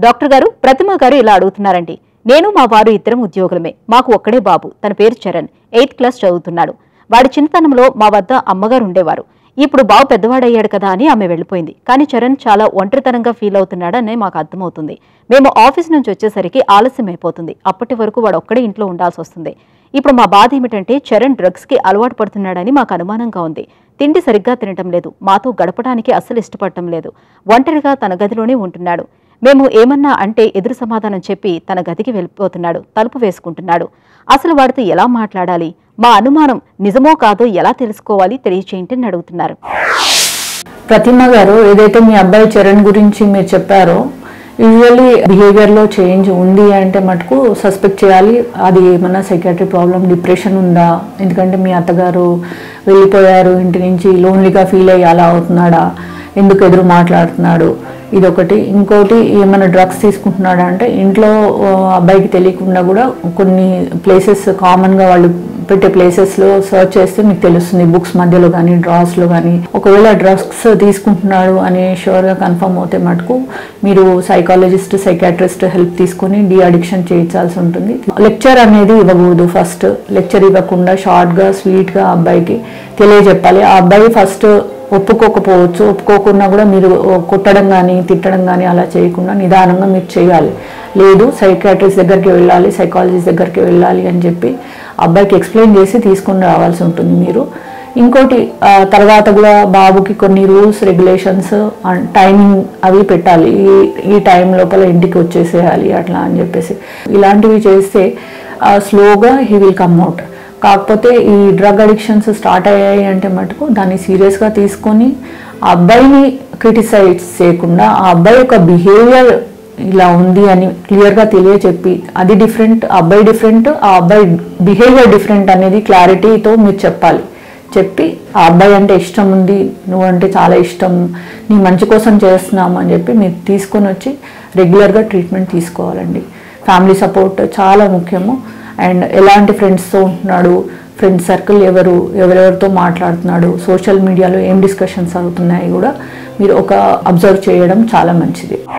doctor గారు ప్రతిమ గారు ఇలా అడుగుతున్నారండి నేను మా వారు ఇద్దరం ఉద్యోగులమే మాకు ఒక్కడే బాబు తన పేరు చరణ్ ఎయిత్ క్లాస్ చదువుతున్నాడు వాడి చిన్నతనంలో మా వద్ద అమ్మగారు ఉండేవారు ఇప్పుడు బాబు పెద్దవాడయ్యాడు కదా అని ఆమె వెళ్ళిపోయింది కానీ చరణ్ చాలా ఒంటరితనంగా ఫీల్ అవుతున్నాడని మాకు అర్థమవుతుంది మేము ఆఫీస్ నుంచి వచ్చేసరికి ఆలస్యం అయిపోతుంది అప్పటి వరకు వాడు ఒక్కడే ఇంట్లో ఉండాల్సి వస్తుంది ఇప్పుడు మా బాధ ఏమిటంటే చరణ్ డ్రగ్స్ కి అలవాటు పడుతున్నాడని మాకు అనుమానంగా ఉంది తిండి సరిగ్గా తినటం లేదు మాతో గడపడానికి అస్సలు ఇష్టపడటం లేదు ఒంటరిగా తన గదిలోనే ఉంటున్నాడు మేము ఏమన్నా అంటే ఎదురు సమాధానం చెప్పి తన గదికి వెళ్ళిపోతున్నాడు తలుపు వేసుకుంటున్నాడు అసలు వాడితో ఎలా మాట్లాడాలి మా అనుమానం నిజమో కాదో ఎలా తెలుసుకోవాలి తెలియచేయండి అని అడుగుతున్నారు ప్రతిమ గారు ఏదైతే మీ అబ్బాయి చరణ్ గురించి మీరు చెప్పారో యూజువల్లీ బిహేవియర్లో చేంజ్ ఉంది అంటే మటుకు సస్పెక్ట్ చేయాలి అది ఏమన్నా సైకాట్రీ ప్రాబ్లం డిప్రెషన్ ఉందా ఎందుకంటే మీ అత్తగారు వెళ్ళిపోయారు ఇంటి నుంచి లోన్లీగా ఫీల్ అయ్యి అలా అవుతున్నాడా ఎందుకు ఎదురు మాట్లాడుతున్నాడు ఇదొకటి ఇంకోటి ఏమైనా డ్రగ్స్ తీసుకుంటున్నాడా అంటే ఇంట్లో ఆ, అబ్బాయికి తెలియకుండా కూడా కొన్ని ప్లేసెస్ కామన్గా వాళ్ళు పెట్టే ప్లేసెస్లో సర్చ్ చేస్తే మీకు తెలుస్తుంది బుక్స్ మధ్యలో కానీ డ్రాస్లో కానీ ఒకవేళ డ్రగ్స్ తీసుకుంటున్నాడు అని షూర్గా కన్ఫర్మ్ అవుతే మటుకు మీరు సైకాలజిస్ట్ సైకాట్రిస్ట్ హెల్ప్ తీసుకొని డీ అడిక్షన్ చేయించాల్సి ఉంటుంది లెక్చర్ అనేది ఇవ్వకూడదు ఫస్ట్ లెక్చర్ ఇవ్వకుండా షార్ట్గా స్వీట్గా అబ్బాయికి తెలియజెప్పాలి ఆ అబ్బాయి ఫస్ట్ ఒప్పుకోకపోవచ్చు ఒప్పుకోకుండా కూడా మీరు కొట్టడం కానీ తిట్టడం కానీ అలా చేయకుండా నిదానంగా మీరు చేయాలి లేదు సైకాట్రిస్ట్ దగ్గరికి వెళ్ళాలి సైకాలజిస్ట్ దగ్గరికి వెళ్ళాలి అని చెప్పి అబ్బాయికి ఎక్స్ప్లెయిన్ చేసి తీసుకొని రావాల్సి ఉంటుంది మీరు ఇంకోటి ఆ, తర్వాత కూడా బాబుకి కొన్ని రూల్స్ రెగ్యులేషన్స్ టైమింగ్ అవి పెట్టాలి ఈ ఈ టైం లోపల ఇంటికి వచ్చేసేయాలి అట్లా అని చెప్పేసి ఇలాంటివి చేస్తే స్లోగా హీ విల్ కమ్ అవుట్ కాకపోతే ఈ డ్రగ్ అడిక్షన్స్ స్టార్ట్ అయ్యాయి అంటే మటుకు దాన్ని సీరియస్గా తీసుకొని ఆ అబ్బాయిని క్రిటిసైజ్ చేయకుండా ఆ అబ్బాయి యొక్క బిహేవియర్ ఇలా ఉంది అని క్లియర్గా తెలియచెప్పి అది డిఫరెంట్ ఆ అబ్బాయి డిఫరెంట్ ఆ అబ్బాయి బిహేవియర్ డిఫరెంట్ అనేది క్లారిటీతో మీరు చెప్పాలి చెప్పి ఆ అబ్బాయి అంటే ఇష్టం ఉంది నువ్వంటే చాలా ఇష్టం నీ మంచి కోసం చేస్తున్నాము అని చెప్పి మీరు తీసుకొని వచ్చి రెగ్యులర్గా ట్రీట్మెంట్ తీసుకోవాలండి ఫ్యామిలీ సపోర్ట్ చాలా ముఖ్యము అండ్ ఎలాంటి ఫ్రెండ్స్తో ఉంటున్నాడు ఫ్రెండ్ సర్కిల్ ఎవరు ఎవరెవరితో మాట్లాడుతున్నాడు సోషల్ మీడియాలో ఏం డిస్కషన్స్ అవుతున్నాయి కూడా మీరు ఒక అబ్జర్వ్ చేయడం చాలా మంచిది